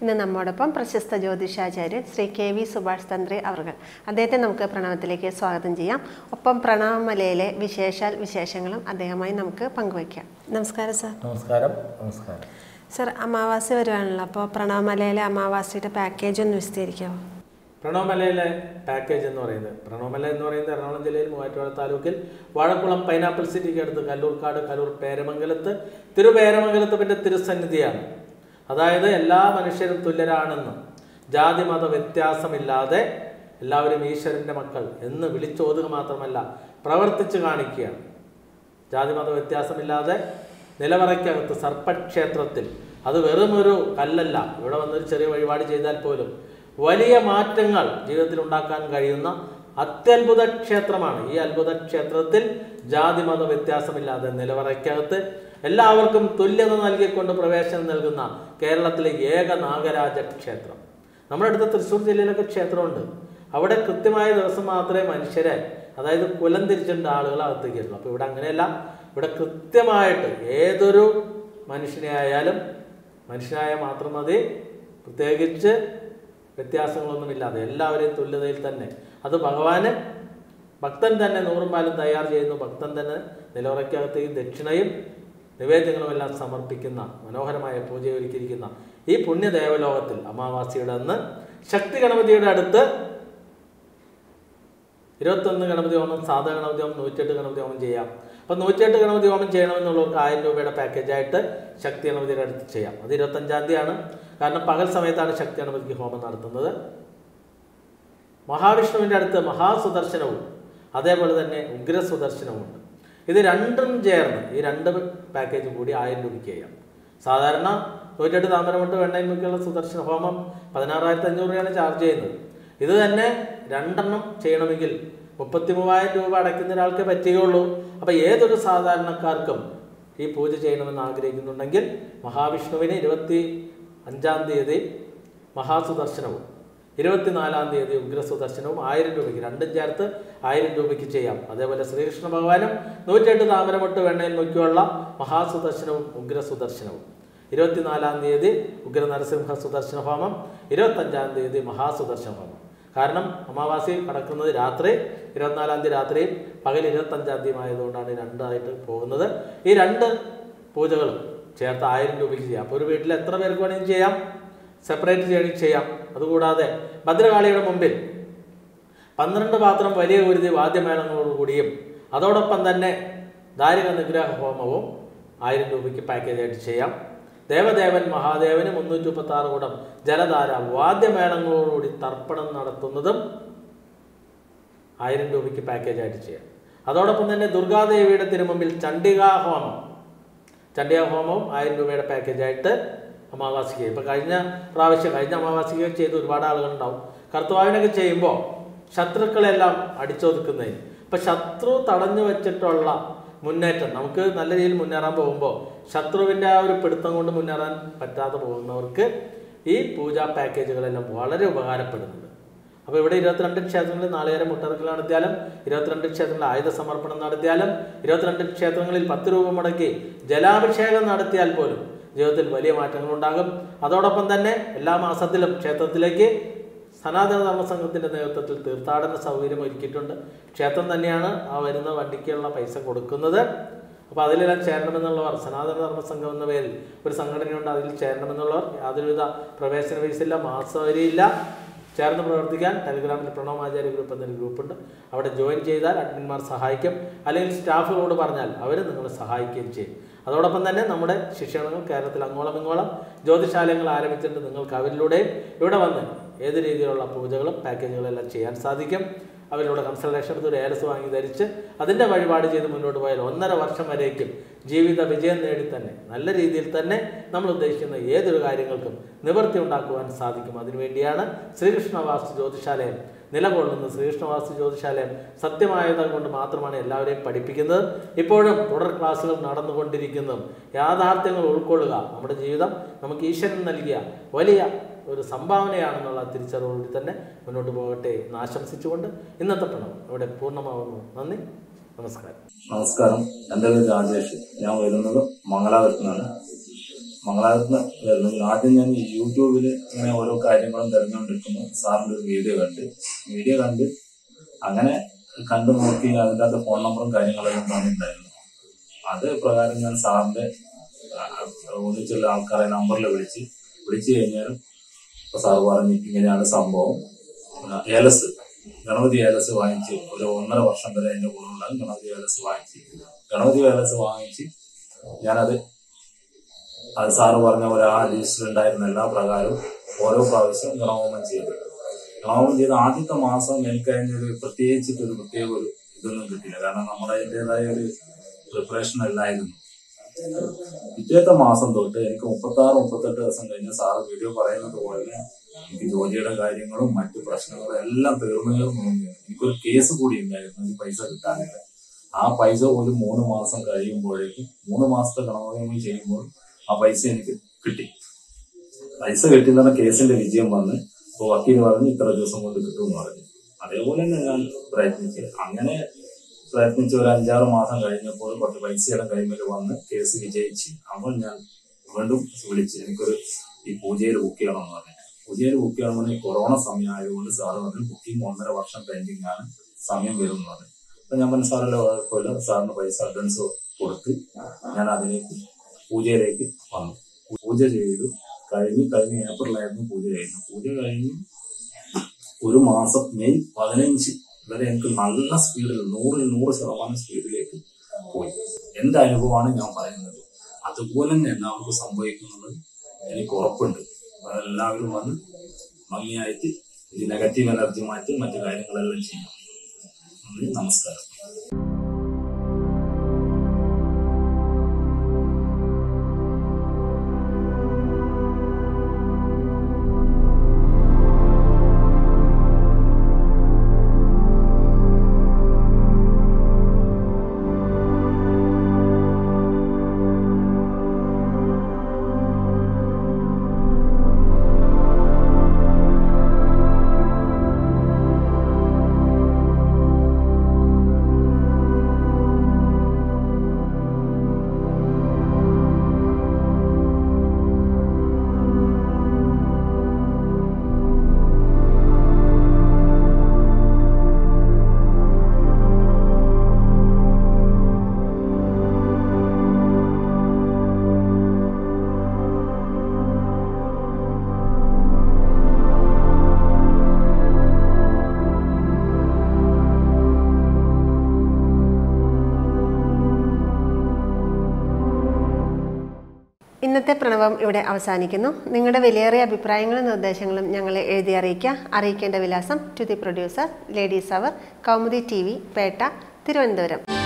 ഇന്ന് നമ്മോടൊപ്പം പ്രശസ്ത ജ്യോതിഷാചാര്യൻ ശ്രീ കെ വി സുഭാഷ് തന്ത്രി അവർ അദ്ദേഹത്തെ നമുക്ക് പ്രണവത്തിലേക്ക് സ്വാഗതം ചെയ്യാം ഒപ്പം പ്രണവമലയിലെ വിശേഷാൽ വിശേഷങ്ങളും അദ്ദേഹമായി നമുക്ക് പങ്കുവയ്ക്കാം നമസ്കാരം സാർ നമസ്കാരം നമസ്കാരം സാർ അമാവാസി വരുവാണല്ലോ അപ്പോൾ പ്രണവമലയിലെ അമാവാസിയുടെ പാക്കേജ് ഒന്ന് വിശദീകരിക്കാമോ പ്രണവമലയിലെ പാക്കേജ് എന്ന് പറയുന്നത് പ്രണവമല എന്ന് പറയുന്നത് എറണാകുളം ജില്ലയിൽ മൂവാറ്റുപുഴ താലൂക്കിൽ വാഴക്കുളം പൈനാപ്പിൾ സിറ്റിക്ക് അടുത്ത് കല്ലൂർക്കാട് കല്ലൂർ പേരമംഗലത്ത് തിരുപേരമംഗലത്ത് പിന്നെ തിരുസന്നിധിയാണ് അതായത് എല്ലാ മനുഷ്യരും തുല്യരാണെന്നും ജാതി മത വ്യത്യാസമില്ലാതെ എല്ലാവരും ഈശ്വരന്റെ മക്കൾ എന്ന് വിളിച്ചോതുക മാത്രമല്ല പ്രവർത്തിച്ചു കാണിക്കുകയാണ് ജാതിമത വ്യത്യാസമില്ലാതെ നിലവറയ്ക്കകത്ത് സർപ്പക്ഷേത്രത്തിൽ അത് വെറുമൊരു കല്ലല്ല ഇവിടെ വന്നൊരു ചെറിയ വഴിപാട് ചെയ്താൽ പോലും വലിയ മാറ്റങ്ങൾ ജീവിതത്തിൽ ഉണ്ടാക്കാൻ കഴിയുന്ന അത്യത്ഭുത ക്ഷേത്രമാണ് ഈ അത്ഭുത ക്ഷേത്രത്തിൽ ജാതിമത വ്യത്യാസമില്ലാതെ നിലവറയ്ക്കകത്ത് എല്ലാവർക്കും തുല്യത നൽകിക്കൊണ്ട് പ്രവേശനം നൽകുന്ന കേരളത്തിലെ ഏക നാഗരാജ ക്ഷേത്രം നമ്മുടെ അടുത്ത തൃശ്ശൂർ ജില്ലയിലൊക്കെ ക്ഷേത്രമുണ്ട് അവിടെ കൃത്യമായ ദിവസം മാത്രമേ മനുഷ്യരെ അതായത് കുലം തിരിച്ചിട്ടുണ്ട് ആളുകൾ അകത്തേക്ക് വരുള്ളൂ അപ്പോൾ ഇവിടെ അങ്ങനെയല്ല ഇവിടെ കൃത്യമായിട്ട് ഏതൊരു മനുഷ്യനെ ആയാലും മനുഷ്യനായ മാത്രം മതി പ്രത്യേകിച്ച് വ്യത്യാസങ്ങളൊന്നുമില്ലാതെ എല്ലാവരെയും തുല്യതയിൽ തന്നെ അത് ഭഗവാന് ഭക്തൻ തന്നെ നൂറും പാലും തയ്യാർ ചെയ്യുന്നു ഭക്തൻ തന്നെ നിലവറയ്ക്കകത്തേക്ക് ദക്ഷിണയും നിവേദ്യങ്ങളും എല്ലാം സമർപ്പിക്കുന്ന മനോഹരമായ പൂജ ഒരുക്കിയിരിക്കുന്ന ഈ പുണ്യ ദേവലോകത്തിൽ അമാവാസിയുടെ അന്ന് ശക്തി ഗണപതിയുടെ അടുത്ത് ഇരുപത്തൊന്ന് ഗണപതി ഹോമം സാധാ ഗണപതി ഹോമം നൂറ്റെട്ട് ഗണപതി ഹോമം ചെയ്യാം അപ്പം നൂറ്റെട്ട് ഗണപതി ഹോമം ചെയ്യണമെന്നുള്ളവർക്ക് ആയിരം രൂപയുടെ പാക്കേജായിട്ട് ശക്തി ഗണപതിയുടെ അടുത്ത് ചെയ്യാം അത് ഇരുപത്തഞ്ചാം തീയതിയാണ് കാരണം പകൽ സമയത്താണ് ശക്തി ഗണപതിക്ക് ഹോമം നടത്തുന്നത് മഹാവിഷ്ണുവിൻ്റെ അടുത്ത് മഹാസുദർശനവും അതേപോലെ തന്നെ ഉഗ്രസുദർശനവുമുണ്ട് ഇത് രണ്ടും ചേർന്ന് ഈ രണ്ട് പാക്കേജും കൂടി ആയിരം രൂപയ്ക്ക് ചെയ്യാം സാധാരണ നൂറ്റെട്ട് താമരമുട്ട് വെണ്ണയിൽ മുക്കിയുള്ള സുദർശന ഹോമം പതിനാറായിരത്തി അഞ്ഞൂറ് രൂപയാണ് ചാർജ് ചെയ്യുന്നത് ഇത് തന്നെ രണ്ടെണ്ണം ചെയ്യണമെങ്കിൽ മുപ്പത്തി മൂവായിരം രൂപ അടയ്ക്കുന്ന ഒരാൾക്കേ പറ്റുകയുള്ളൂ അപ്പോൾ ഏതൊരു സാധാരണക്കാർക്കും ഈ പൂജ ചെയ്യണമെന്ന് ആഗ്രഹിക്കുന്നുണ്ടെങ്കിൽ മഹാവിഷ്ണുവിന് ഇരുപത്തി അഞ്ചാം തീയതി മഹാസുദർശനവും ഇരുപത്തിനാലാം തീയതി ഉഗ്രസുദർശനവും ആയിരം രൂപയ്ക്ക് രണ്ടും ചേർത്ത് ആയിരം രൂപയ്ക്ക് ചെയ്യാം അതേപോലെ ശ്രീകൃഷ്ണ ഭഗവാനും നൂറ്റെട്ട് താമരമൊട്ട് വെണ്ണയിൽ മുക്കിയുള്ള മഹാസുദർശനവും ഉഗ്രസുദർശനവും ഇരുപത്തിനാലാം തീയതി ഉഗ്ര നരസിംഹ സുദർശന ഹോമം ഇരുപത്തഞ്ചാം തീയതി മഹാസുദർശന ഹോമം കാരണം അമാവാസി കടക്കുന്നത് രാത്രി ഇരുപത്തിനാലാം തീയതി രാത്രിയും പകൽ ഇരുപത്തഞ്ചാം തീയതി ആയതുകൊണ്ടാണ് ഈ രണ്ടായിട്ട് പോകുന്നത് ഈ രണ്ട് പൂജകളും ചേർത്ത് ആയിരം രൂപയ്ക്ക് ചെയ്യാം അപ്പോൾ ഒരു വീട്ടിൽ എത്ര പേർക്ക് വേണമെങ്കിലും ചെയ്യാം സെപ്പറേറ്റ് ചെയ്യണമെങ്കിൽ ചെയ്യാം അതുകൂടാതെ ഭദ്രകാളിയുടെ മുമ്പിൽ പന്ത്രണ്ട് പാത്രം വലിയ കുരുതി വാദ്യമേളങ്ങളോടുകൂടിയും അതോടൊപ്പം തന്നെ ദാരിക നിഗ്രഹ ഹോമവും ആയിരം രൂപയ്ക്ക് പാക്കേജായിട്ട് ചെയ്യാം ദേവദേവൻ മഹാദേവന് മുന്നൂറ്റി മുപ്പത്തി ആറ് കൂടം ജലധാര വാദ്യമേളങ്ങളോടുകൂടി തർപ്പണം നടത്തുന്നതും ആയിരം രൂപയ്ക്ക് പാക്കേജായിട്ട് ചെയ്യാം അതോടൊപ്പം തന്നെ ദുർഗാദേവിയുടെ തിരുമുമ്പിൽ ചണ്ഡികാ ഹോമം ചണ്ഡികാ ഹോമവും ആയിരം രൂപയുടെ പാക്കേജായിട്ട് അമാവാസിക്ക് ഇപ്പം കഴിഞ്ഞ പ്രാവശ്യം കഴിഞ്ഞ അമാവാസിക്ക് ചെയ്ത് ഒരുപാട് ആളുകളുണ്ടാവും കർത്തവാവിനൊക്കെ ചെയ്യുമ്പോൾ ശത്രുക്കളെല്ലാം അടിച്ചൊതുക്കുന്നതിന് ഇപ്പം ശത്രു തടഞ്ഞു വെച്ചിട്ടുള്ള മുന്നേറ്റം നമുക്ക് നല്ല രീതിയിൽ മുന്നേറാൻ പോകുമ്പോൾ ശത്രുവിൻ്റെ ആ ഒരു പിടുത്തം കൊണ്ട് മുന്നേറാൻ പറ്റാതെ പോകുന്നവർക്ക് ഈ പൂജാ പാക്കേജുകളെല്ലാം വളരെ ഉപകാരപ്പെടുന്നുണ്ട് അപ്പോൾ ഇവിടെ ഇരുപത്തിരണ്ട് ക്ഷേത്രങ്ങളിൽ നാളികേരം മുട്ടറക്കൽ നടത്തിയാലും ഇരുപത്തിരണ്ട് ക്ഷേത്രങ്ങളിൽ ആയുധ സമർപ്പണം നടത്തിയാലും ഇരുപത്തിരണ്ട് ക്ഷേത്രങ്ങളിൽ പത്ത് രൂപ മുടക്കി ജലാഭിഷേകം നടത്തിയാൽ പോലും ജീവിതത്തിൽ വലിയ മാറ്റങ്ങൾ ഉണ്ടാകും അതോടൊപ്പം തന്നെ എല്ലാ മാസത്തിലും ക്ഷേത്രത്തിലേക്ക് സനാതന ധർമ്മസംഘത്തിൻ്റെ നേതൃത്വത്തിൽ തീർത്ഥാടന സൗകര്യം ഒരുക്കിയിട്ടുണ്ട് ക്ഷേത്രം തന്നെയാണ് ആ വരുന്ന വണ്ടിക്കുള്ള പൈസ കൊടുക്കുന്നത് അപ്പോൾ അതിലെല്ലാം ചേരണമെന്നുള്ളവർ സനാതന ധർമ്മസംഘം എന്ന പേരിൽ ഒരു സംഘടനയുണ്ട് അതിൽ ചേരണമെന്നുള്ളവർ യാതൊരുവിധ പ്രവേശന ഫീസില്ല മാസവരിയില്ല ചേർന്ന് പ്രവർത്തിക്കാൻ ടെലിഗ്രാമിൽ പ്രണവ് ആചാര്യ ഗ്രൂപ്പ് എന്നൊരു ഗ്രൂപ്പുണ്ട് അവിടെ ജോയിൻ ചെയ്താൽ അഡ്മിന്മാർ സഹായിക്കും അല്ലെങ്കിൽ സ്റ്റാഫുകളോട് പറഞ്ഞാൽ അവർ നിങ്ങളെ സഹായിക്കുകയും ചെയ്യും അതോടൊപ്പം തന്നെ നമ്മുടെ ശിക്ഷണങ്ങൾ കേരളത്തിൽ അങ്ങോളം ഇങ്ങോളം ജ്യോതിശാലയങ്ങൾ ആരംഭിച്ചിട്ടുണ്ട് നിങ്ങൾക്ക് അവരിലൂടെയും ഇവിടെ വന്ന് ഏത് രീതിയിലുള്ള പൂജകളും പാക്കേജുകളെല്ലാം ചെയ്യാൻ സാധിക്കും അവരിലൂടെ കൺസൾട്ടേഷൻ എടുത്ത് ഒരു ഏലസ് വാങ്ങി ധരിച്ച് അതിൻ്റെ വഴിപാട് ചെയ്ത് മുന്നോട്ട് പോയാൽ ഒന്നര വർഷം വരേക്കും ജീവിത വിജയം നേടി തന്നെ നല്ല രീതിയിൽ തന്നെ നമ്മൾ ഉദ്ദേശിക്കുന്ന ഏതൊരു കാര്യങ്ങൾക്കും നിവൃത്തി ഉണ്ടാക്കുവാൻ സാധിക്കും അതിനുവേണ്ടിയാണ് ശ്രീകൃഷ്ണ വാസ്തു ജ്യോതിശാലയം നിലകൊള്ളുന്നത് ശ്രീകൃഷ്ണവാസ്തു ജ്യോതിശാലയം സത്യമായത് കൊണ്ട് മാത്രമാണ് എല്ലാവരെയും പഠിപ്പിക്കുന്നത് ഇപ്പോഴും തുടർ ക്ലാസ്സുകൾ നടന്നുകൊണ്ടിരിക്കുന്നതും യാഥാർത്ഥ്യങ്ങൾ ഉൾക്കൊള്ളുക നമ്മുടെ ജീവിതം നമുക്ക് ഈശ്വരൻ നൽകിയ വലിയ ഒരു സംഭാവനയാണെന്നുള്ള തിരിച്ചറിവോടുകൂടി തന്നെ മുന്നോട്ട് പോകട്ടെ എന്ന് ആശംസിച്ചുകൊണ്ട് ഇന്നത്തെ പ്രണവം ഇവിടെ പൂർണ്ണമാവുന്നു നന്ദി നമസ്കാരം നമസ്കാരം എൻ്റെ പേര് രാജേഷ് ഞാൻ വരുന്നത് മംഗലാപുരത്ത് നിന്നാണ് മംഗളാപുരത്ത് നിന്ന് വരുന്നത് ആദ്യം ഞാൻ ഈ യൂട്യൂബിൽ ഇങ്ങനെ ഓരോ കാര്യങ്ങളും തിരഞ്ഞുകൊണ്ടിരിക്കുന്നു സാറിന്റെ ഒരു വീഡിയോ കണ്ട് വീഡിയോ കണ്ട് അങ്ങനെ കണ്ടു നോക്കി അതിൻ്റെ അകത്ത് ഫോൺ നമ്പറും കാര്യങ്ങളെല്ലാം തന്നിട്ടുണ്ടായിരുന്നു അത് പ്രകാരം ഞാൻ സാറിന്റെ ആ, ഒന്നിച്ചുള്ള ആൾക്കാരെ നമ്പറിൽ വിളിച്ച് വിളിച്ചു കഴിഞ്ഞാലും ഇപ്പൊ സാർ പറഞ്ഞു ഇങ്ങനെയാണ് സംഭവം ആ, ഏലസ് ഗണപതി ഏലസ് വാങ്ങിച്ച് ഒരു ഒന്നര വർഷം വരെ എന്റെ കൂടെ ഉണ്ടാകും ഗണപതി ഏലസ് വാങ്ങിച്ച് ഗണപതി ഏലസ് വാങ്ങിച്ച് ഞാനത് അത് സാറ് പറഞ്ഞ പോലെ ആ ലിസ്റ്റിൽ ഉണ്ടായിരുന്ന എല്ലാ പ്രകാരവും ഓരോ പ്രാവശ്യം ഗണഹോമം ചെയ്തു ഗണഹോമം ചെയ്ത ആദ്യത്തെ മാസം എനിക്ക് അതിനൊരു പ്രത്യേകിച്ചിട്ട് ഒരു പ്രത്യേക ഒരു ഇതൊന്നും കിട്ടില്ല കാരണം നമ്മുടെ അതിൻ്റെതായ ഒരു പ്രിപ്പറേഷൻ അല്ലായിരുന്നു പിറ്റേത്തെ മാസം തൊട്ട് എനിക്ക് മുപ്പത്തി ആറ് മുപ്പത്തെട്ട് ദിവസം കഴിഞ്ഞ് സാറ് വീഡിയോ പറയുന്നത് പോലെ എനിക്ക് ജോലിയുടെ കാര്യങ്ങളും മറ്റു പ്രശ്നങ്ങളും എല്ലാം തീർന്നു തീർന്നു വന്നു. എനിക്കൊരു കേസ് കൂടി ഉണ്ടായിരുന്നു എനിക്ക് പൈസ കിട്ടാനില്ല ആ പൈസ ഒരു മൂന്ന് മാസം കഴിയുമ്പോഴേക്കും മൂന്ന് മാസത്തെ ഗണഹോമം ചെയ്യുമ്പോൾ ആ പൈസ എനിക്ക് കിട്ടി പൈസ കിട്ടുന്ന കേസിന്റെ വിജയം വന്ന് ഇപ്പൊ വക്കീൽ പറഞ്ഞ് ഇത്ര ദിവസം കൊണ്ട് കിട്ടുമെന്ന് പറഞ്ഞു അതേപോലെ തന്നെ ഞാൻ പ്രയത്നിച്ചു അങ്ങനെ പ്രയത്നിച്ച് ഒരു അഞ്ചാറ് മാസം കഴിഞ്ഞപ്പോൾ കുറച്ച് പൈസയുടെ കൈമേൽ വന്ന് കേസ് വിജയിച്ച് അപ്പോൾ ഞാൻ വീണ്ടും വിളിച്ച് എനിക്കൊരു ഈ പൂജയിൽ ബുക്ക് ചെയ്യണമെന്ന് പറഞ്ഞു പൂജയിൽ ബുക്ക് ചെയ്യണമെന്ന് ഈ കൊറോണ സമയം ആയതുകൊണ്ട് സാറ് പറഞ്ഞു ബുക്കിംഗ് ഒന്നര വർഷം പെൻഡിങ് ആണ് സമയം വരും എന്ന് പറഞ്ഞു അപ്പൊ ഞാൻ പറഞ്ഞു സാറല്ല കുഴപ്പമില്ല സാറിന് പൈസ അഡ്വാൻസ് കൊടുത്ത് ഞാൻ അതിലേക്ക് പൂജയിലേക്ക് വന്നു പൂജ ചെയ്തു കഴിഞ്ഞ് കഴിഞ്ഞ് ഏപ്രിലായിരുന്നു പൂജ ചെയ്യുന്നത് പൂജ കഴിഞ്ഞ് ഒരു മാസം മെയ് പതിനഞ്ച് വരെ എനിക്ക് നല്ല സ്പീഡിൽ നൂറിൽ നൂറ് ശതമാനം സ്പീഡിലേക്ക് പോയി എന്റെ അനുഭവമാണ് ഞാൻ പറയുന്നത് അതുപോലെ തന്നെ എല്ലാവർക്കും സംഭവിക്കുന്നത് എനിക്ക് ഉറപ്പുണ്ട് എല്ലാവരും വന്ന് ഭംഗിയായിട്ട് ഈ നെഗറ്റീവ് എനർജി മാറ്റി മറ്റു കാര്യങ്ങളെല്ലാം ചെയ്യും നന്ദി, നമസ്കാരം ഇന്നത്തെ പ്രണവം ഇവിടെ അവസാനിക്കുന്നു നിങ്ങളുടെ വിലയേറിയ അഭിപ്രായങ്ങളും നിർദ്ദേശങ്ങളും ഞങ്ങളെ എഴുതി അറിയിക്കുക അറിയിക്കേണ്ട വിലാസം to the producer ladies hour Kaumudi T V Pettah Thiruvananthapuram